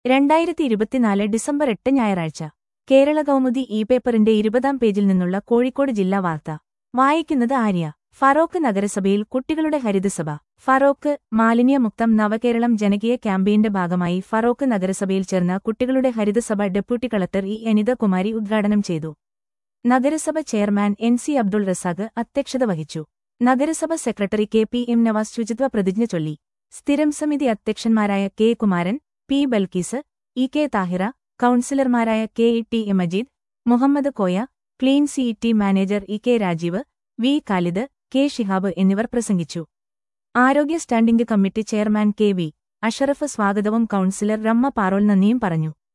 രണ്ടായിരത്തി ഇരുപത്തിനാല് ഡിസംബർ എട്ട് ഞായറാഴ്ച കേരള കൗമുദി ഇ പേപ്പറിന്റെ ഇരുപതാം പേജിൽ നിന്നുള്ള കോഴിക്കോട് ജില്ലാ വാർത്ത വായിക്കുന്നത് ആര്യ ഫറോക്ക് നഗരസഭയിൽ കുട്ടികളുടെ ഹരിതസഭ ഫറോക്ക് മാലിന്യമുക്തം നവകേരളം ജനകീയ ക്യാമ്പയിന്റെ ഭാഗമായി ഫറോക്ക് നഗരസഭയിൽ ചേർന്ന കുട്ടികളുടെ ഹരിതസഭ ഡെപ്യൂട്ടി കളക്ടർ ഇ അനിതകുമാരി ഉദ്ഘാടനം ചെയ്തു നഗരസഭ chairman N C Abdul Razak അധ്യക്ഷത വഹിച്ചു നഗരസഭ secretary K P M Navas ശുചിത്വ പ്രതിജ്ഞ ചൊല്ലി സ്ഥിരം സമിതി അധ്യക്ഷന്മാരായ K Kumaran P Balkees E K Thahira കൌൺസിലർമാരായ K E T A Majeed Muhammad Koya clean C E T manager E K Rajeev V Khalid K Shihab എന്നിവർ പ്രസംഗിച്ചു ആരോഗ്യ standing committee chairman K V Ashraf സ്വാഗതവും കൌൺസിലർ റമ്മ പാറോൽ നന്ദിയും പറഞ്ഞു